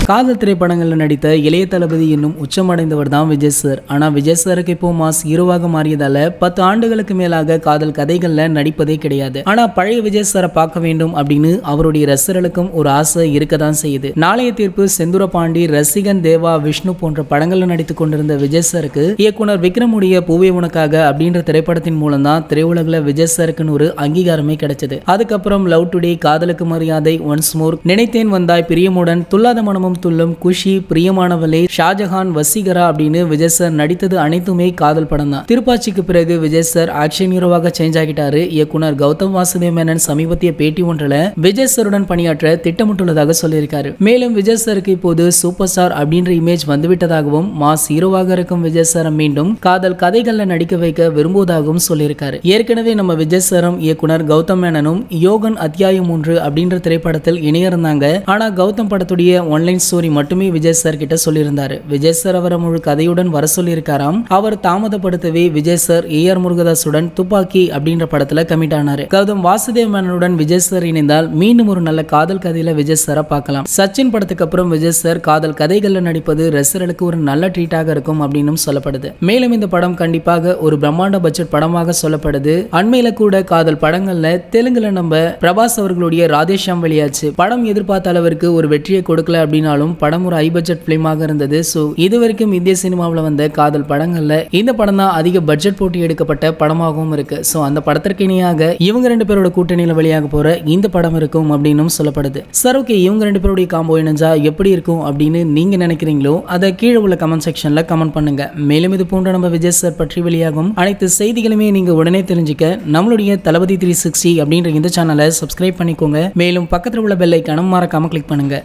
காதல் திரைப்படங்கள்ல நடித்த இளைய தளபதி என்னும் உச்சமடைந்தவர் தான் விஜய் சார் ஆனா விஜய் சாருக்கு இப்போ மாஸ் ஹீரோவாக மாறியதால பத்து ஆண்டுகளுக்கு மேலாக காதல் கதைகள்ல நடிப்பதே கிடையாது ஆனா பழைய விஜய் சாரை பார்க்க வேண்டும் அப்படின்னு அவருடைய ரசிகர்களுக்கும் ஒரு ஆசை இருக்கதான் செய்யுது நாளைய தீர்ப்பு செந்துர பாண்டி ரசிகன் தேவா விஷ்ணு போன்ற படங்கள்ல நடித்துக் கொண்டிருந்த விஜய் சாருக்கு இயக்குனர் விக்ரமுடைய பூவே உனக்காக அப்படின்ற திரைப்படத்தின் மூலம் தான் திரையுலகில் விஜய் சாருக்குன்னு ஒரு அங்கீகாரமே கிடைச்சது அதுக்கப்புறம் லவ் டுடே காதலுக்கு மரியாதை ஒன்ஸ் மோர் நினைத்தேன் வந்தாய் பிரியமுடன் துல்லாத மனமும் துள்ளும் குஷி பிரியமானவளே ஷாஜஹான் வசீகரா அப்படின்னு விஜய் சார் நடித்தது அனைத்துமே காதல் படம் தான் திருப்பாச்சிக்கு பிறகு விஜய் சார் ஆக்ஷன் ஹீரோவாக சேஞ்ச் ஆகிட்டாரு இயக்குனர் கௌதம் வாசுதேவ் மேனன் சமீபத்திய பேட்டி ஒன்றில் விஜய் சாருடன் பணியாற்ற திட்டமிட்டுள்ளதாக சொல்லியிருக்காரு மேலும் விஜய் சாருக்கு இப்போது சூப்பர் ஸ்டார் அப்படின்ற இமேஜ் வந்துவிட்டதாகவும் மாஸ் ஹீரோவாக இருக்கும் விஜய் சாரை மீண்டும் காதல் கதைகள்ல நடிக்க வைக்க விரும்புவதாகவும் சொல்லியிருக்காரு ஏற்கனவே நம்ம விஜய் சாரும் இயக்குனர் கௌதம் மேனனும் யோகன் அத்தியாயம் ஒன்று அப்படின்ற திரைப்படத்தில் இணைய இருந்தாங்க ஆனா கௌதம் படத்துடைய ஒன்லைன் ஸ்டோரி மட்டுமே விஜய் சார் கிட்ட சொல்லியிருந்தாரு விஜய் சார் அவரை முழு கதையுடன் வர சொல்லியிருக்காராம் அவர் தாமதப்படுத்தவே விஜய் சார் ஏ ஆர் முருகதாசுடன் துப்பாக்கி அப்படின்ற படத்துல கமிட் ஆனாரு கௌதம் வாசுதேவ் மேனனுடன் விஜய் சார் இணைந்தால் மீண்டும் ஒரு நல்ல காதல் கதையில விஜய் சாரை பார்க்கலாம் சச்சின் படத்துக்கு அப்புறம் விஜய் சார் காதல் கதைகள்ல நடிப்பது ரசிகர்களுக்கு ஒரு நல்ல ட்ரீட்டாக இருக்கும் அப்படின்னு சொல்லப்படுது மேலும் இந்த படம் கண்டிப்பாக ஒரு பிரம்மாண்ட பட்ஜெட் படமாக சொல்லப்படுது அண்மையில கூட காதல் படங்கள்ல தெலுங்குல நம்ம பிரபாஸ் அவர்களுடைய ராதேஷாம் வெளியாச்சு படம் எதிர்பார்த்த அளவிற்கு ஒரு வெற்றியை கொடுக்கல அப்படின்னாலும் படம் ஒரு ஹை பட்ஜெட் பிலிமாக இருந்தது ஸோ இது வரைக்கும் இந்திய சினிமாவில் வந்த காதல் படங்கள்ல இந்த படம் தான் அதிக பட்ஜெட் போட்டு எடுக்கப்பட்ட படமாகவும் இருக்கு ஸோ அந்த படத்திற்கு இணையாக இவங்க ரெண்டு பேரோட கூட்டணியில் வெளியாக போற இந்த படம் இருக்கும் அப்படின்னும் சொல்லப்படுது சார் ஓகே இவங்க ரெண்டு பேருடைய காம்போ இணைஞ்சா எப்படி இருக்கும் அப்படின்னு நீங்க நினைக்கிறீங்களோ அதை கீழே உள்ள கமெண்ட் செக்ஷன்ல கமெண்ட் பண்ணுங்க மேலும் இது போன்ற நம்ம விஜய் சார் பற்றி வெளியாகும் அனைத்து செய்திகளுமே நீங்க உடனே தெரிஞ்சுக்க நம்மளுடைய தளபதி த்ரீ சிக்ஸ்டி அப்படின்ற இந்த சேனலை சப்ஸ்கிரைப் பண்ணிக்கோங்க மேலும் பக்கத்தில் உள்ள பெல் ஐக்கானும் மறக்காம கிளிக் பண்ணுங்க